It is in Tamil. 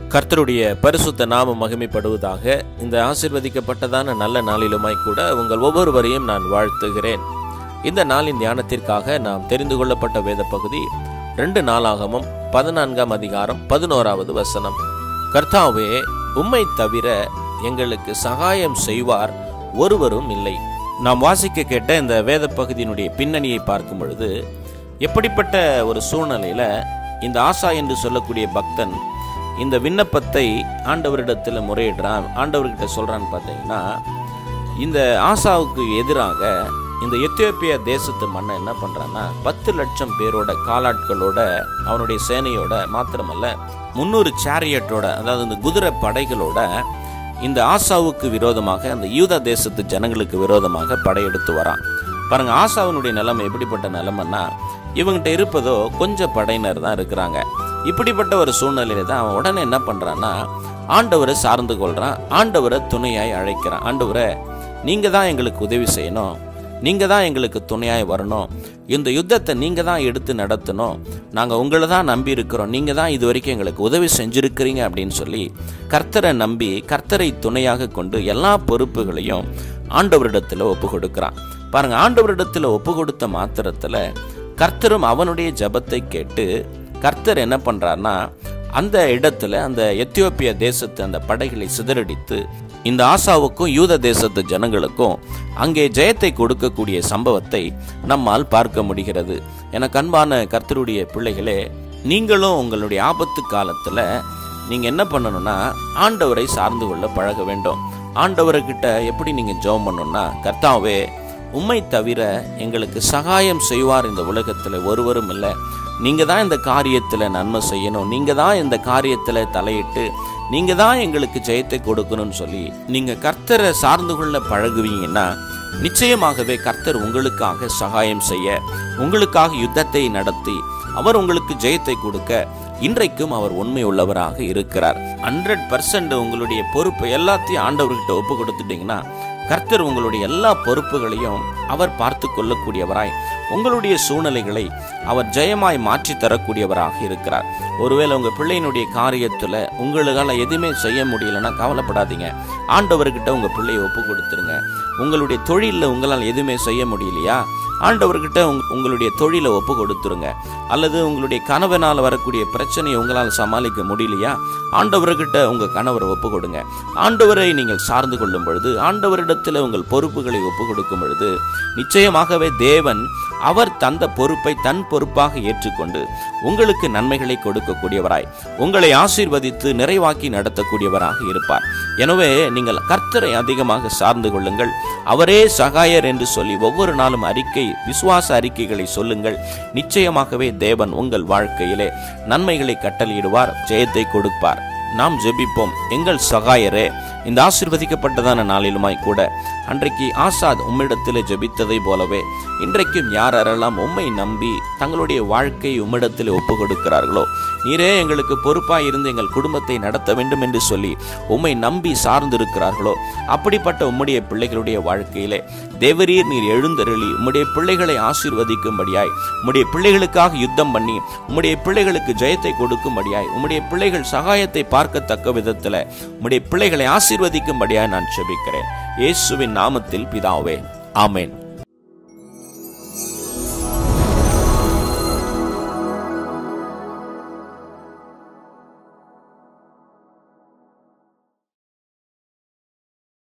கர்த்தருடைய பரிசுத்த நாமம் மகிமைப்படுவதாக இந்த ஆசிர்வதிக்கப்பட்டதான நல்ல நாளிலுமாய் கூட உங்கள் ஒவ்வொருவரையும் நான் வாழ்த்துகிறேன் இந்த நாளின் தியானத்திற்காக நாம் தெரிந்து கொள்ளப்பட்ட வேத பகுதி ரெண்டு நாளாகமும் பதினான்காம் அதிகாரம் பதினோராவது வசனம் கர்த்தாவே உம்மை தவிர எங்களுக்கு சகாயம் செய்வார் ஒருவரும் இல்லை நாம் வாசிக்க கேட்ட இந்த வேத பகுதியினுடைய பின்னணியை பார்க்கும் பொழுது எப்படிப்பட்ட ஒரு சூழ்நிலையில இந்த ஆசா என்று சொல்லக்கூடிய பக்தன் இந்த விண்ணப்பத்தை ஆண்டவரிடத்தில் முறையிடுறான் ஆண்டவர்கிட்ட சொல்றான்னு பார்த்தீங்கன்னா இந்த ஆசாவுக்கு எதிராக இந்த எத்தியோப்பியா தேசத்து மன்னன் என்ன பண்றான்னா பத்து லட்சம் பேரோட காலாட்களோட அவனுடைய சேனையோட மாத்திரமல்ல முன்னூறு சேரியட்டோட அதாவது இந்த குதிரை படைகளோட இந்த ஆசாவுக்கு விரோதமாக அந்த யூதா தேசத்து ஜனங்களுக்கு விரோதமாக படையெடுத்து வரான் பாருங்க ஆசாவினுடைய நிலைமை எப்படிப்பட்ட நிலைமைன்னா இவங்கிட்ட இருப்பதோ கொஞ்சம் படையினர் தான் இருக்கிறாங்க இப்படிப்பட்ட ஒரு சூழ்நிலையில தான் அவன் உடனே என்ன பண்றான்னா ஆண்டவரை சார்ந்து கொள்றான் ஆண்டவரை துணையாய் அழைக்கிறான் ஆண்டவரை நீங்க தான் எங்களுக்கு உதவி செய்யணும் நீங்க தான் எங்களுக்கு துணையாய் வரணும் இந்த யுத்தத்தை நீங்க தான் எடுத்து நடத்தணும் நாங்க உங்களை தான் நம்பி இருக்கிறோம் நீங்க தான் இது வரைக்கும் எங்களுக்கு உதவி செஞ்சிருக்கிறீங்க அப்படின்னு சொல்லி கர்த்தரை நம்பி கர்த்தரை துணையாக கொண்டு எல்லா பொறுப்புகளையும் ஆண்டவரிடத்துல ஒப்பு கொடுக்கிறான் பாருங்க ஆண்டவரிடத்துல ஒப்பு கொடுத்த மாத்திரத்துல கர்த்தரும் அவனுடைய ஜெபத்தை கேட்டு கர்த்தர் என்ன பண்றாருன்னா அந்த இடத்துல அந்த எத்தியோப்பியா தேசத்து அந்த படைகளை சிதறடித்து இந்த ஆசாவுக்கும் யூத தேசத்து ஜனங்களுக்கும் அங்கே ஜெயத்தை கொடுக்கக்கூடிய சம்பவத்தை நம்மால் பார்க்க முடிகிறது எனக்கு அன்பான கர்த்தருடைய பிள்ளைகளே நீங்களும் உங்களுடைய ஆபத்து காலத்துல நீங்க என்ன பண்ணணும்னா ஆண்டவரை சார்ந்து கொள்ள பழக வேண்டும் ஆண்டவர்கிட்ட எப்படி நீங்க ஜெபம் பண்ணணும்னா கர்த்தாவே உம்மை தவிர எங்களுக்கு சகாயம் செய்வார் இந்த உலகத்தில் ஒருவரும் இல்லை நீங்க தான் இந்த காரியத்தில் நன்மை செய்யணும் நீங்க தான் இந்த காரியத்தில் தலையிட்டு நீங்க தான் எங்களுக்கு ஜெயத்தை கொடுக்கணும்னு சொல்லி நீங்க கர்த்தரை சார்ந்து கொள்ள பழகுவீங்கன்னா நிச்சயமாகவே கர்த்தர் உங்களுக்காக சகாயம் செய்ய உங்களுக்காக யுத்தத்தை நடத்தி அவர் உங்களுக்கு ஜெயத்தை கொடுக்க இன்றைக்கும் அவர் உண்மை உள்ளவராக இருக்கிறார் ஹண்ட்ரட் பர்சன்ட் உங்களுடைய பொறுப்பு எல்லாத்தையும் ஆண்டவர்கிட்ட ஒப்பு கொடுத்துட்டீங்கன்னா கர்த்தர் உங்களுடைய எல்லா பொறுப்புகளையும் அவர் பார்த்து கொள்ளக்கூடியவராய் உங்களுடைய சூழ்நிலைகளை அவர் ஜெயமாய் மாற்றி தரக்கூடியவராக இருக்கிறார் ஒருவேளை உங்க பிள்ளையினுடைய காரியத்துல உங்களால எதுவுமே செய்ய முடியலன்னா கவலைப்படாதீங்க ஆண்டவர்கிட்ட உங்க பிள்ளையை ஒப்பு கொடுத்துருங்க உங்களுடைய தொழிலில் உங்களால் எதுவுமே செய்ய முடியலையா ஆண்டவர்கிட்ட உங் உங்களுடைய தொழிலை ஒப்பு கொடுத்துருங்க அல்லது உங்களுடைய கணவனால் வரக்கூடிய பிரச்சனையை உங்களால் சமாளிக்க முடியலையா ஆண்டவர்கிட்ட உங்கள் கணவரை ஒப்பு கொடுங்க ஆண்டவரை நீங்கள் சார்ந்து கொள்ளும் பொழுது ஆண்டவரிடத்தில் உங்கள் பொறுப்புகளை ஒப்பு கொடுக்கும் பொழுது நிச்சயமாகவே தேவன் அவர் தந்த பொறுப்பை தன் பொறுப்பாக ஏற்றுக்கொண்டு உங்களுக்கு நன்மைகளை கொடுக்கக்கூடியவராய் உங்களை ஆசீர்வதித்து நிறைவாக்கி நடத்தக்கூடியவராக இருப்பார் எனவே நீங்கள் கர்த்தரை அதிகமாக சார்ந்து கொள்ளுங்கள் அவரே சகாயர் என்று சொல்லி ஒவ்வொரு நாளும் அறிக்கை விசுவாச அறிக்கைகளை சொல்லுங்கள் நிச்சயமாகவே தேவன் உங்கள் வாழ்க்கையிலே நன்மைகளை கட்டளையிடுவார் ஜெயத்தை கொடுப்பார் நாம் ஜெபிப்போம் எங்கள் சகாயரே இந்த ஆசிர்வதிக்கப்பட்டதான நாளிலுமாய் கூட அன்றைக்கு ஆசாத் உம்மிடத்தில் ஜெபித்ததை போலவே இன்றைக்கும் யார் யாரெல்லாம் உம்மை நம்பி தங்களுடைய வாழ்க்கை உம்மிடத்தில் ஒப்பு கொடுக்கிறார்களோ நீரே எங்களுக்கு பொறுப்பாய் இருந்து எங்கள் குடும்பத்தை நடத்த வேண்டும் என்று சொல்லி உம்மை நம்பி சார்ந்திருக்கிறார்களோ அப்படிப்பட்ட உம்முடைய பிள்ளைகளுடைய வாழ்க்கையிலே தேவரீர் நீர் எழுந்தருளி உம்முடைய பிள்ளைகளை ஆசீர்வதிக்கும்படியாய் உம்முடைய பிள்ளைகளுக்காக யுத்தம் பண்ணி உம்முடைய பிள்ளைகளுக்கு ஜெயத்தை கொடுக்கும்படியாய் உம்முடைய பிள்ளைகள் சகாயத்தை பார்க்கத்தக்க விதத்தில் உம்முடைய பிள்ளைகளை ஆசீர்வதிக்கும்படியாய் நான் செபிக்கிறேன் இயேசுவின் நாமத்தில் பிதாவே ஆமேன்